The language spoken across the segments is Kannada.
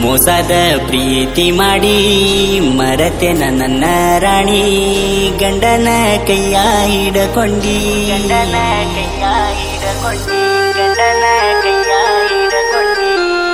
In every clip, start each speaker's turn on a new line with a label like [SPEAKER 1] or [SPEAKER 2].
[SPEAKER 1] ಮೋಸದ ಪ್ರೀತಿ ಮಾಡಿ ಮರತೆ ನನ್ನ ರಾಣಿ ಗಂಡನ ಕೈಯ ಹಿಡಕೊಂಡಿ ಗಂಡನ ಕೈಯ ಹಿಡಕೊಂಡಿ ಗಂಡನ ಕೈಯ ಹಿಡಕೊಂಡಿ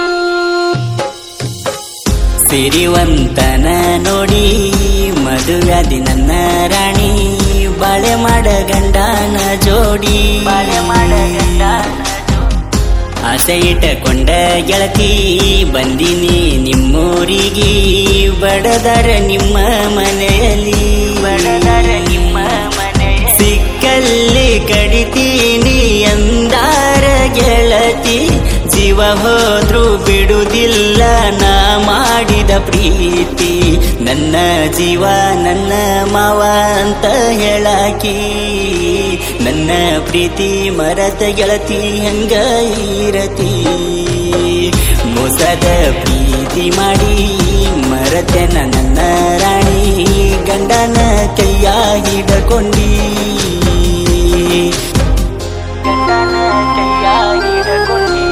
[SPEAKER 1] ಸಿರಿವಂತನ ನೋಡಿ ಮದುವ್ಯಾದಿ ನನ್ನ ರಾಣಿ ಬಾಳೆ ಮಾಡ ಗಂಡನ ಜೋಡಿ ಬಾಳೆ ಮಾಡ ಗಂಡನ ಆಸೆ ಇಟ್ಟಕೊಂಡ ಗೆಳತಿ ಬಂದಿನಿ ನಿಮ್ಮೂರಿಗೆ ಬಡದರ ನಿಮ್ಮ ಮನೆಯಲ್ಲಿ ಬಡದರ ನಿಮ್ಮ ಮನೆ ಸಿಕ್ಕಲ್ಲಿ ಕಡಿತೀನಿ ಎಂದಾರ ಗೆಳತಿ ಜೀವ ಹೋದ್ರು ಬಿಡುವುದಿಲ್ಲ ನಾ ಮಾಡಿದ ಪ್ರೀತಿ ನನ್ನ ಜೀವ ನನ್ನ ಮಾವ ಅಂತ ಹೇಳಾಕಿ ನನ್ನ ಪ್ರೀತಿ ಮರತ ಗೆಳತಿ ಹೆಂಗ ಇರತಿ ಮೋಸದ ಪ್ರೀತಿ ಮಾಡಿ ಮರತೆನ ನನ್ನ ರಾಣಿ ಗಂಡನ ಕೈಯ ಹಿಡಕೊಂಡಿ ಗಂಡನ ಕೈಯ ಹಿಡಕೊಂಡಿ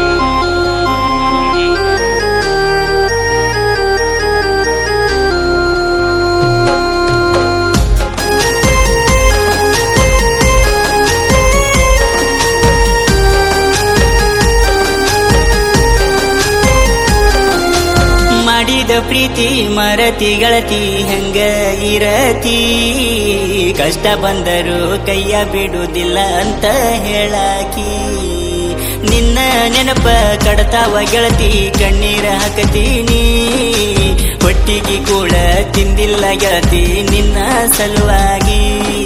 [SPEAKER 1] ಮಾಡಿದ ಪ್ರೀತಿ ಮರತಿ ಗಳತಿ ಹೆಂಗ ಇರತಿ ಕಷ್ಟ ಬಂದರು ಕೈಯ ಬಿಡುವುದಿಲ್ಲ ಅಂತ ಹೇಳಾಕಿ ನಿನ್ನ ನೆನಪ ಕಡತಾವ ಗೆಳತಿ ಕಣ್ಣೀರ ಹಾಕತೀನಿ ಹೊಟ್ಟಿಗೆ ಕೂಡ ತಿಂದಿಲ್ಲ ಗೆಳತಿ ನಿನ್ನ ಸಲುವಾಗಿ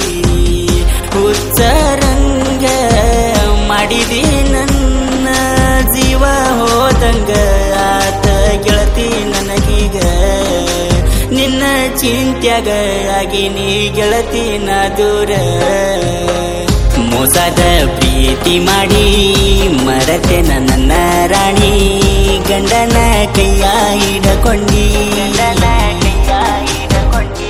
[SPEAKER 1] ಹುಚ್ಚರಂಗ ಮಾಡಿದಿ ನನ್ನ ಜೀವ ಹೋದಂಗ ಆತ ಗೆಳತಿ ನನಗೀಗ ನಿನ್ನ ಚಿಂತ್ಯಾಗ ಆಗಿನಿ ಗೆಳತಿ ನಾ ದೂರ ಮೋಸದ ಪ್ರೀತಿ ಮಾಡಿ ಮರತೆ ನನ್ನ ರಾಣಿ ಗಂಡನ ಕೈಯ ಹಿಡಕೊಂಡಿ ಗಂಡನ ಕೈಯ ಹಿಡಕೊಂಡಿ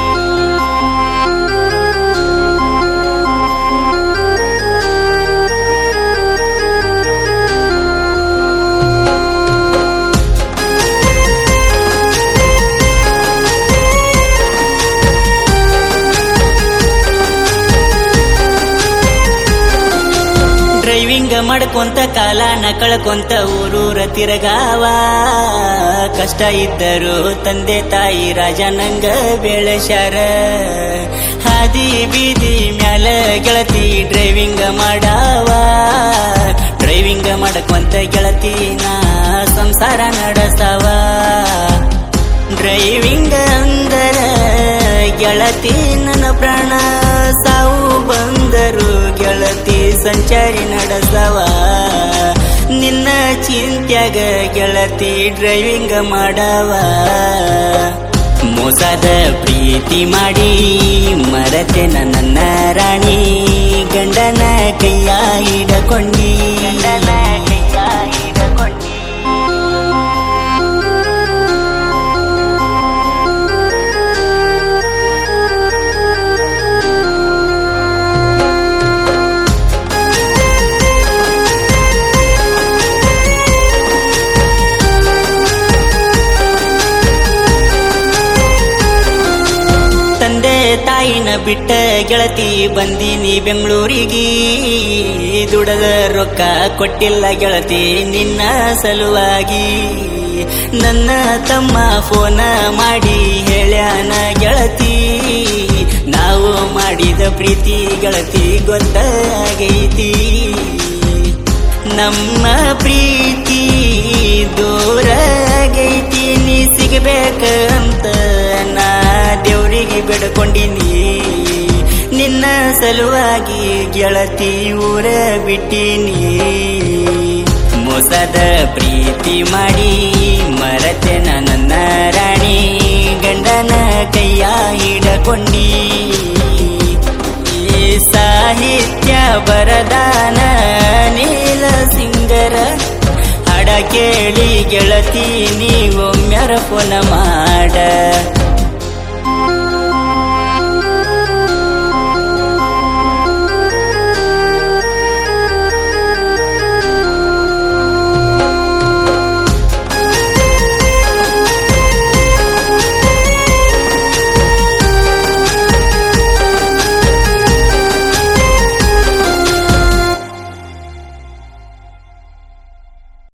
[SPEAKER 1] ಡ್ರೈವಿಂಗ್ ಮಾಡ್ಕೊಂತ ಕಾಲನ ಕಳ್ಕೊಂತ ಊರೂರ ತಿರಗಾವ ಕಷ್ಟ ಇದ್ದರು ತಂದೆ ತಾಯಿ ರಾಜನಂಗ ಬೆಳೆಸ್ಯಾರ ಹಾದಿ ಬೀದಿ ಮ್ಯಾಲ ಗೆಳತಿ ಡ್ರೈವಿಂಗ್ ಮಾಡಾವ ಡ್ರೈವಿಂಗ್ ಮಾಡ್ಕೊಂತ ಗೆಳತಿ ನಾ ಸಂಸಾರ ನಡೆಸವ ಡ್ರೈವಿಂಗ್ ಅಂದರ ಗೆಳತಿ ನನ್ನ ಪ್ರಾಣ ಸಾವು ಬಂದರು ಗೆಳತಿ ಸಂಚಾರಿ ನಡೆಸವ ನಿನ್ನ ಚಿಂತ್ಯಾಗ ಗೆಳತಿ ಡ್ರೈವಿಂಗ್ ಮಾಡವ ಮೋಸದ ಪ್ರೀತಿ ಮಾಡಿ ಮರತೆ ನನ್ನ ರಾಣಿ ಗಂಡನ ಕೈಯ ಹಿಡಕೊಂಡಿ ಗಂಡನ ಕೈಯ ಹಿಡಕೊಂಡಿ ತಂದೆ ತಾಯಿನ ಬಿಟ್ಟ ಗೆಳತಿ ಬಂದೀನಿ ಬೆಂಗಳೂರಿಗೆ ದುಡದ ರೊಕ್ಕ ಕೊಟ್ಟಿಲ್ಲ ಗೆಳತಿ ನಿನ್ನ ಸಲುವಾಗಿ ನನ್ನ ತಮ್ಮ ಫೋನ ಮಾಡಿ ಹೇಳ್ಯಾನ ಗೆಳತಿ ನಾವು ಮಾಡಿದ ಪ್ರೀತಿ ಗೆಳತಿ ಗೊತ್ತಾಗೈತಿ ನಮ್ಮ ಪ್ರೀತಿ ದೂರ ಆಗೈತಿ ನೀ ಸಿಗಬೇಕಂತ ನಾ ದೇವ್ರಿಗೆ ಬೇಡ್ಕೊಂಡಿನಿ ನಿನ್ನ ಸಲುವಾಗಿ ಗೆಳತಿ ಊರ ಬಿಟ್ಟಿನಿ ಮೋಸದ ಪ್ರೀತಿ ಮಾಡಿ ಮರತೆನ ನನ್ನ ರಾಣಿ ಗಂಡನ ಕೈಯ ಹಿಡಕೊಂಡಿ ಈ ಸಾಹಿತ್ಯ ಬರದಾನ ನೀಲ ಸಿಂಗರ ಹಾಡ ಕೇಳಿ ಗೆಳತಿ ನೀವೊಮ್ಮೆರ ಫೋನ ಮಾಡ